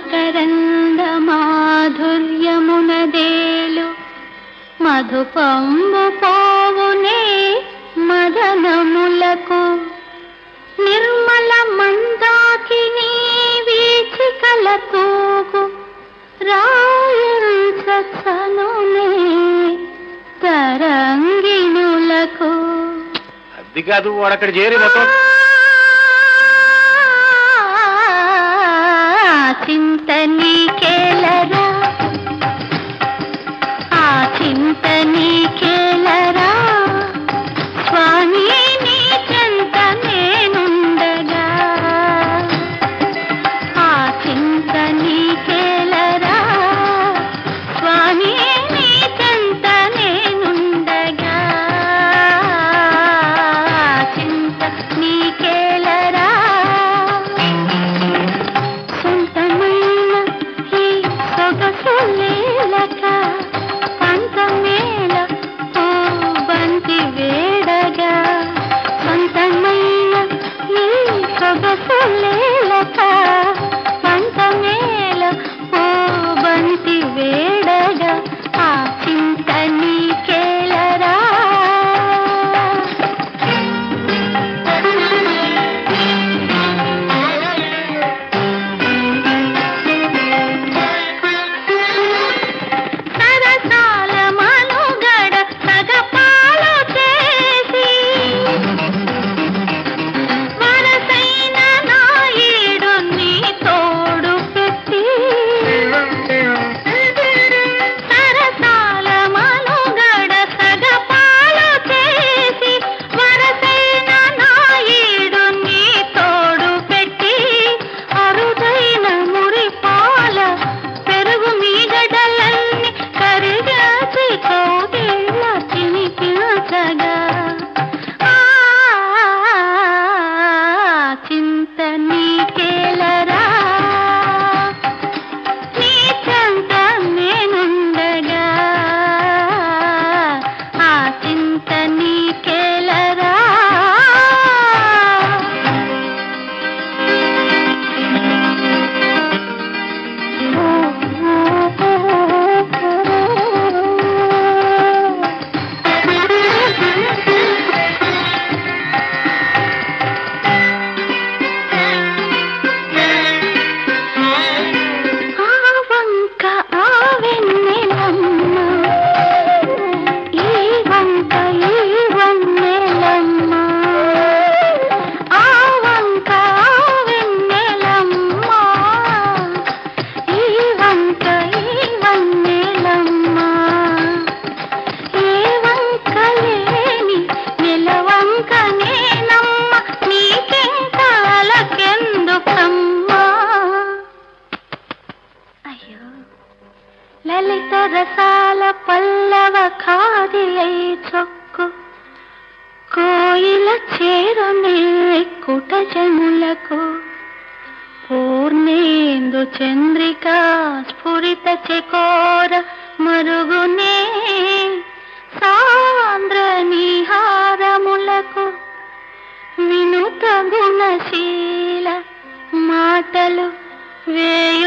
మకరంద మాధుర్యమునదేలు మధుపంబు పోవునే మదనములకు నిర్మల మందాకిని వీచికల తూగు రాయనునే తరంగిణులకు అది కాదు వాడు అక్కడ చేరి మొత్తం చింత నీకేలరా ఆ చింత నీకేలరా స్వామి నీ చెంత నేనుండగా ఆ చింత నీకేలరా స్వామి నీ చెంత నేనుండగా చింత నీకేలరా సొంతమైన ఈ సొగసు లేలక పంతమేల ఓ బంతి వేడగా సొంతమైన ఈ సొగసు లేలక పంతమేల ఓ బంతి వేడగా ఆ చింత నీకేలరా సరసాల మనుగడ సగపాలు చేసి వరసైన నాయుడు నీ తోడు పెట్టి సరసాల మనుగడ సగపాలు చేసి వరసైన నాయుడు నీ తోడు పెట్టి అరుదైన మురిపాల పెరుగు మీగడలన్నీ కరిగాచి కౌగిళ్ళ చినిపించగా ఆ చింత నీకేలరా నీ చెంత నేనుండగా ఆ చింత నీకేలరా ఆ వంక ఆ వెన్నెలమ్మ ఈ వంక ఈ వన్నెలమ్మ ఆ వంక ఆ వెన్నెలమ్మ ఈ వంక ఈ వన్నెలమ్మ ఏ వంక లేని నెలవంక నేనమ్మ నీకెంకాలకెందుకమ్మా అయ్యో లలిత రసాల పల్లవ ఖాదిలై చొక్కు కోయిల చేరునే కుటజములకు పూర్ణేందు చంద్రిక స్ఫురిత చకోర మరుగునే సాంద్ర నిహారములకు వినుత గుణశీల మాటలు వేయి